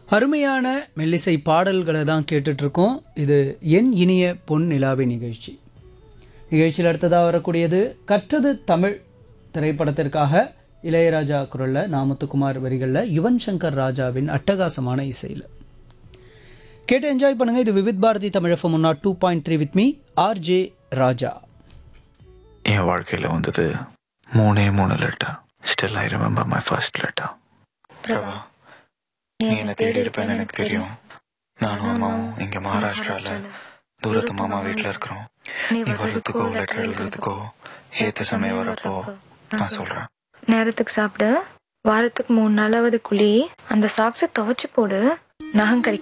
அருமையான மெல்லிசை பாடல்களை தான் கேட்டுட்ருக்கோம் இது என் இனிய பொன் நிலாவி நிகழ்ச்சி நிகழ்ச்சியில் அடுத்ததாக வரக்கூடியது கற்றது தமிழ் திரைப்படத்திற்காக இளையராஜா குரலில் நாமத்துக்குமார் வரிகளில் யுவன் சங்கர் ராஜாவின் அட்டகாசமான இசையில் கேட்டு என்ஜாய் பண்ணுங்க இது விவித் பாரதி தமிழகம் முன்னா two point three with me RJ Raja என் வாழ்க்கையில் வந்தது மூணே மூணு letter still I remember my first letter Prabha நீ என்ன தேடி இருப்பேன்னு எனக்கு தெரியும் நானும் அம்மாவும் இங்க மகாராஷ்டிரால தூரத்து மாமா வீட்டில் இருக்கிறோம் நீ வர்றதுக்கோ லெட்டர் எழுதுறதுக்கோ ஏத்த சமயம் வரப்போ நான் சொல்றேன் நேரத்துக்கு சாப்பிடு வாரத்துக்கு மூணு நாளாவது குழி அந்த சாக்ஸை துவைச்சு போடு நகம் கிடைக்க